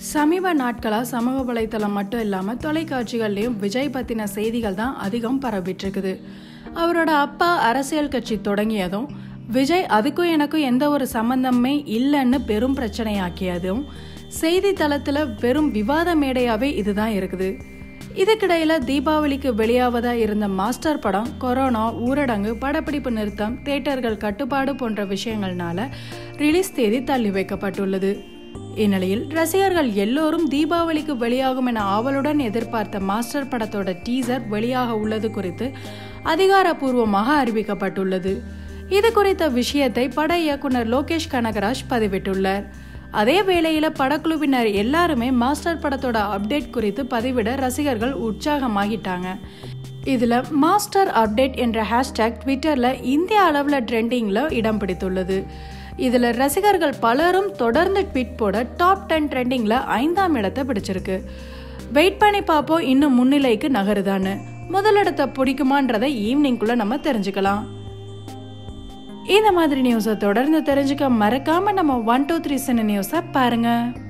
சமீப நாட்களாக சமூக வலைத்தளம் மட்டும் இல்லாமல் தொலைக்காட்சிகள்லேயும் விஜய் பற்றின செய்திகள் தான் அதிகம் பரவிட்டு இருக்குது அவரோட அப்பா அரசியல் கட்சி தொடங்கியதும் விஜய் அதுக்கும் எனக்கும் எந்த ஒரு சம்பந்தமே இல்லைன்னு பெரும் பிரச்சனையாக்கியதும் செய்தித்தளத்தில் வெறும் விவாத மேடையாகவே இதுதான் இருக்குது இதுக்கிடையில தீபாவளிக்கு வெளியாவதா இருந்த மாஸ்டர் படம் கொரோனா ஊரடங்கு படப்பிடிப்பு நிறுத்தம் தியேட்டர்கள் கட்டுப்பாடு போன்ற விஷயங்கள்னால ரிலீஸ் தேதி தள்ளி வைக்கப்பட்டுள்ளது இந்நிலையில் ரசிகர்கள் எல்லோரும் தீபாவளிக்கு வெளியாகும் என ஆவலுடன் எதிர்பார்த்த மாஸ்டர் படத்தோட டீசர் வெளியாக உள்ளது குறித்து அதிகாரப்பூர்வமாக அறிவிக்கப்பட்டுள்ளது இது குறித்த விஷயத்தை பட இயக்குனர் லோகேஷ் கனகராஜ் பதிவிட்டுள்ளார் அதே வேளையில படக்குழுவினர் எல்லாருமே மாஸ்டர் படத்தோட அப்டேட் குறித்து பதிவிட ரசிகர்கள் உற்சாகமாகிட்டாங்க இதுல மாஸ்டர் அப்டேட் என்ற ஹேஷ்டேக் ட்விட்டர்ல இந்திய அளவுல ட்ரெண்டிங்ல இடம் பிடித்துள்ளது இதுல ரசிகர்கள் பலரும் தொடர்ந்து ட்வீட் போட டாப் டென் ட்ரெண்டிங்ல ஐந்தாம் இடத்தை பிடிச்சிருக்கு வெயிட் பண்ணி பார்ப்போம் இன்னும் முன்னிலைக்கு நகருதான்னு முதலிடத்தை பிடிக்குமான்றதை ஈவினிங்குள்ள நம்ம தெரிஞ்சுக்கலாம் இந்த மாதிரி நியூஸை தொடர்ந்து தெரிஞ்சுக்க மறக்காம நம்ம ஒன் டூ த்ரீ சின்ன நியூஸை பாருங்க